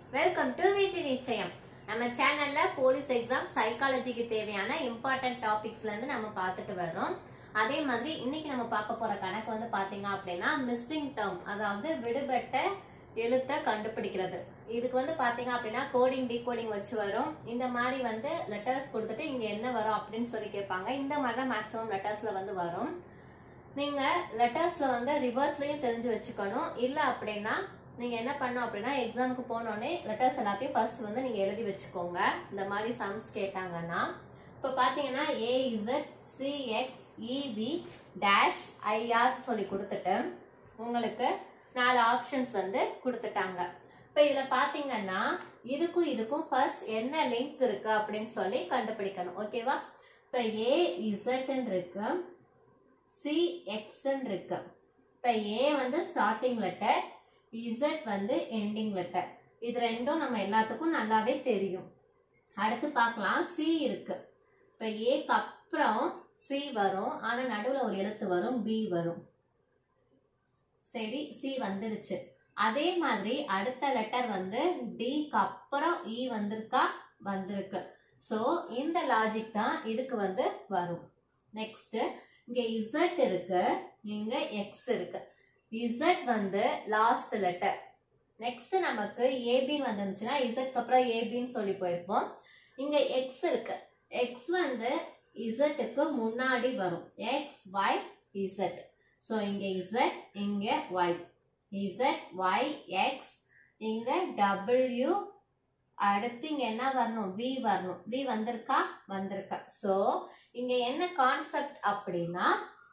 welcome to வீட்டு நிச்சயம் நம்ம சேனல்ல போலீஸ் எக்ஸாம் சைக்காலஜிக்கு தேவையான இம்பார்ட்டன்ட் டாபிக்ஸ்ல இருந்து நம்ம பார்த்துட்டு வர்றோம் அதே மாதிரி இன்னைக்கு நம்ம பார்க்க போற கணக்கு வந்து பாத்தீங்க அப்படின்னா மிஸ்ஸிங் டேர்ம் அதாவது விடுபட்ட எழுத்தை கண்டுபிடிக்கிறது இதுக்கு வந்து பாத்தீங்க அப்படின்னா கோடிங் டீகோடிங் வச்சு வரும் இந்த மாதிரி வந்து லெட்டர்ஸ் கொடுத்துட்டு இங்க என்ன வரும் அப்படின்னு சொல்லி கேட்பாங்க இந்த மாதிரி தான் மேக்ஸிமம் லெட்டர்ஸ்ல வந்து வரும் நீங்க லெட்டர்ஸ்ல வந்து ரிவர்ஸ்லயும் தெரிஞ்சு வச்சுக்கணும் இல்ல அப்படின்னா நீங்க என்ன பண்ணணும் அப்படின்னா எக்ஸாமுக்கு போனோடனே லெட்டர்ஸ் எல்லாத்தையும் ஃபர்ஸ்ட் வந்து நீங்க எழுதி வச்சுக்கோங்க இந்த மாதிரி சம்ஸ் கேட்டாங்கன்னா இப்போ பாத்தீங்கன்னா AZ CX EV dash IR சொல்லி கொடுத்துட்டு உங்களுக்கு நாலு ஆப்ஷன்ஸ் வந்து கொடுத்துட்டாங்க இப்போ இதுல பாத்தீங்கன்னா இதுக்கும் இதுக்கும் ஃபர்ஸ்ட் என்ன லிங்க் இருக்கு அப்படின்னு சொல்லி கண்டுபிடிக்கணும் ஓகேவா இப்போ ஏ இசட்ன்னு இருக்கு சி எக்ஸ்ன்னு இருக்கு இப்போ ஏ வந்து ஸ்டார்டிங் லெட்டர் இசட் வந்து எண்டிங் லெட்டர் இது ரெண்டும் நம்ம எல்லாத்துக்கும் நல்லாவே தெரியும் அடுத்து பார்க்கலாம் சி இருக்கு இப்போ ஏக்கு அப்புறம் சி வரும் ஆனா நடுவுல ஒரு எழுத்து வரும் பி வரும் சரி சி வந்துருச்சு அதே மாதிரி அடுத்த லெட்டர் வந்து டிக்கு அப்புறம் இ வந்திருக்கா வந்திருக்கு ஸோ இந்த லாஜிக் தான் இதுக்கு வந்து வரும் நெக்ஸ்ட் இங்க இசட் இருக்கு இங்க எக்ஸ் இருக்கு இசட் வந்து லாஸ்ட் லெட்டர் நெக்ஸ்ட் நமக்கு ஏபின்னு வந்துருந்துச்சுன்னா இசட்க்கு அப்புறம் ஏபின்னு சொல்லி போயிருப்போம் இங்க எக்ஸ் இருக்கு எக்ஸ் வந்து இசட்டுக்கு முன்னாடி வரும் எக்ஸ் ஒய் இசட் ஸோ இங்க இசட் இங்க ஒய் இசட் ஒய் எக்ஸ் இங்க டபிள்யூ அடுத்து இங்க என்ன வரணும் வி வரணும் வி வந்திருக்கா வந்திருக்கா ஸோ இங்க என்ன கான்செப்ட் அப்படின்னா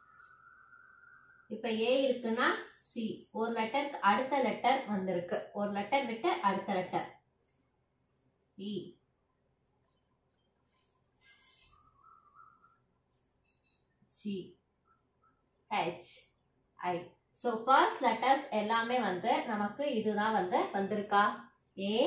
இப்ப ஏ இருக்குன்னா சி ஒரு லெட்டருக்கு அடுத்த லெட்டர் வந்திருக்கு ஒரு லெட்டர் விட்டு அடுத்த letter E C H I so first letters எல்லாமே வந்து நமக்கு இதுதான் வந்து வந்திருக்கா ஏ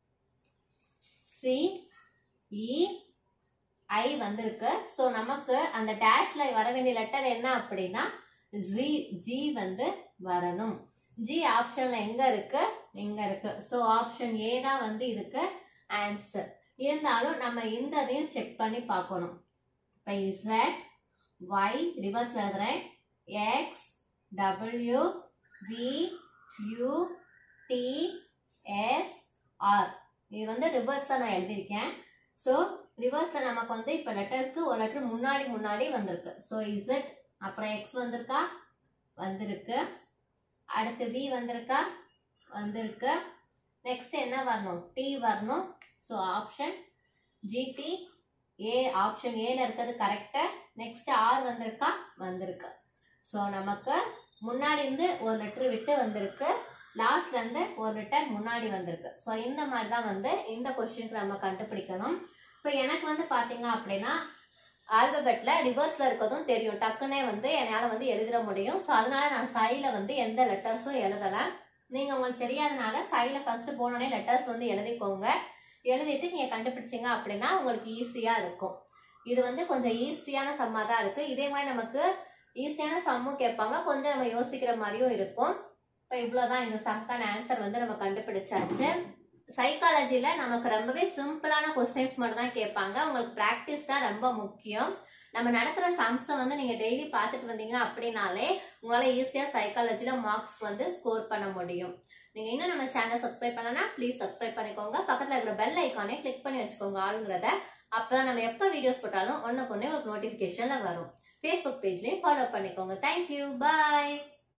சி இ ஐ வந்திருக்கு ஸோ நமக்கு அந்த டேஷ்ல வர வேண்டிய லெட்டர் என்ன அப்படின்னா ஜி ஜி வந்து வரணும் ஜி ஆப்ஷன்ல எங்க இருக்கு எங்க இருக்கு ஸோ ஆப்ஷன் ஏ தான் வந்து இதுக்கு ஆன்சர் இருந்தாலும் நம்ம இந்த இதையும் செக் பண்ணி பார்க்கணும் இப்போ இசட் ஒய் ரிவர்ஸ்ல எழுதுறேன் X W V U T S R இது வந்து ரிவர்ஸ் தான் நான் எழுதியிருக்கேன் ஸோ ரிவர்ஸ்ல நமக்கு வந்து இப்போ லெட்டர்ஸ்க்கு ஒரு லெட்டர் முன்னாடி முன்னாடி வந்திருக்கு ஸோ இசட் அப்புறம் எக்ஸ் வந்திருக்கா வந்திருக்கு அடுத்து வி வந்திருக்கா வந்திருக்கு நெக்ஸ்ட் என்ன வரணும் டி வரணும் so option GT A option ஏல இருக்கிறது கரெக்டா நெக்ஸ்ட் ஆர் வந்திருக்கா வந்திருக்கு ஸோ நமக்கு முன்னாடி இருந்து ஒரு லெட்டர் விட்டு வந்திருக்கு லாஸ்ட்ல இருந்து ஒரு லெட்டர் முன்னாடி வந்திருக்கு ஸோ இந்த மாதிரி தான் வந்து இந்த கொஸ்டினுக்கு நம்ம கண்டுபிடிக்கணும் இப்போ எனக்கு வந்து பாத்தீங்க அப்படின்னா ஆல்பபெட்ல ரிவர்ஸ்ல இருக்கிறதும் தெரியும் டக்குனே வந்து என்னால வந்து எழுதிட முடியும் ஸோ அதனால நான் சைல வந்து எந்த லெட்டர்ஸும் எழுதல நீங்க உங்களுக்கு தெரியாதனால சைல ஃபர்ஸ்ட் போனோடனே லெட்டர்ஸ் வந்து எழுதிக்கோங்க எழுதிட்டு நீங்க கண்டுபிடிச்சீங்க அப்படின்னா உங்களுக்கு ஈஸியா இருக்கும் இது வந்து கொஞ்சம் ஈஸியான சம்மா தான் இருக்கு இதே மாதிரி நமக்கு ஈஸியான சம்மும் கேட்பாங்க கொஞ்சம் நம்ம யோசிக்கிற மாதிரியும் இருக்கும் இப்போ இவ்வளோதான் இந்த சம்க்கான ஆன்சர் வந்து நம்ம கண்டுபிடிச்சாச்சு சைக்காலஜில நமக்கு ரொம்பவே சிம்பிளான கொஸ்டின்ஸ் மட்டும் தான் கேட்பாங்க உங்களுக்கு ப்ராக்டிஸ் தான் ரொம்ப முக்கியம் நம்ம நடத்துற சம்ஸை வந்து நீங்க டெய்லி பார்த்துட்டு வந்தீங்க அப்படின்னாலே உங்களால ஈஸியா சைக்காலஜில மார்க்ஸ் வந்து ஸ்கோர் பண்ண முடியும் நீங்க இன்னும் நம்ம சேனல் சப்ஸ்கிரைப் பண்ணலன்னா ப்ளீஸ் சப்ஸ்கிரைப் பண்ணிக்கோங்க பக்கத்துல இருக்கிற பெல் ஐக்கானே கிளிக் பண்ணி வச்சுக்கோங்க ஆளுங்கிறத அப்பதான் நம்ம எப்போ வீடியோஸ் போட்டாலும் ஒன்னுக்கு ஒன்னே உங்களுக்கு நோட்டிபிகேஷன்ல வரும் ஃபேஸ்புக் பேஜ்லயும் ஃபாலோ பண்ணிக்கோங்க தேங்க்யூ பாய்